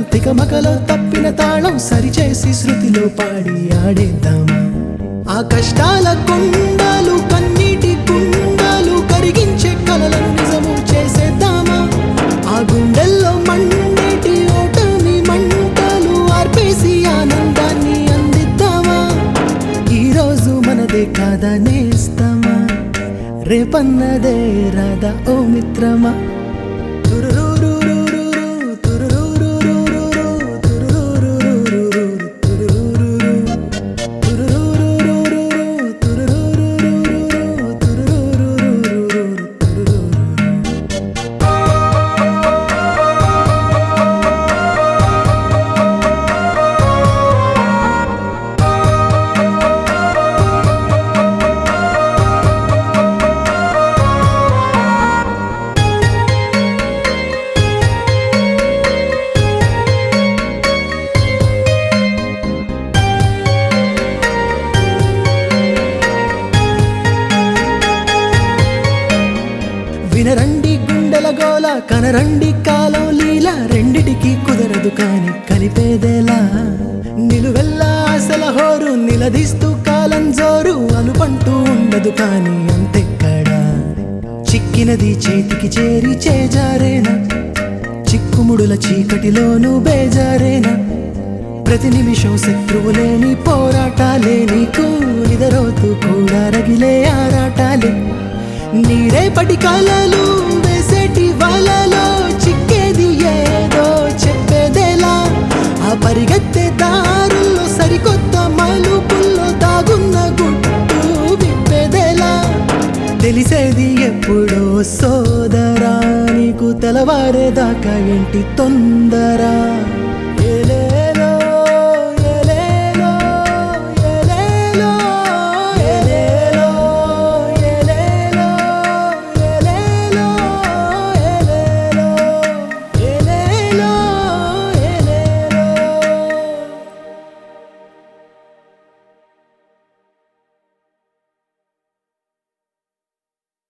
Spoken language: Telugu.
తికమకలో తప్పిన తాళం సరిచేసి శృతిలో పాడి ఆడేద్దామా ఆ కష్టాల కుండాలు కన్నీటి కుండాలు కరిగించే కలలను నిజము చేసేద్దామా ఆ గుండెల్లో మండేటి ఓటమి మంటలు ఆర్పేసి ఆనందాన్ని అందిద్దామా ఈ రోజు మనదే కాదా నేస్తమా రేపన్నదే రాదా ఓ మిత్రమా తురురురురురురు, తురురురురురురు, తురురురురురురు, తురురురురు. తురురురురురురు, తురురురురురురు, తురురురురురు, తురురురు. వినరండి గుండెల గోల కనరండి కాలం లీల రెండిటికి కుదరదు కాని కలిపేదేలా నిలువెల్లా ఆశల హోరు నిలదీస్తూ కాలం జోరు అనుపంటూ ఉండదు కాని అంతెక్కడా చిక్కినది చేతికి చేరి చేజారేనా చిక్కుముడుల చీకటిలోనూ బేజారేనా ప్రతి నిమిషం శత్రువులేని పోరాటాలే నీకు నిదరోతూ కూడా రగిలే ఆరాటాలే నీరేపటి కాలాలు వేసేటి వలలో చిక్కేది ఏదో చెప్పేదేలా ఆ పరిగెత్తే దారుల్లో సరికొత్త మలుపుల్లో దాగున్న గుట్టు విప్పేదేలా తెలిసేది ఎప్పుడో సోదరా నీకు తెలవారేదాకా ఏంటి తొందర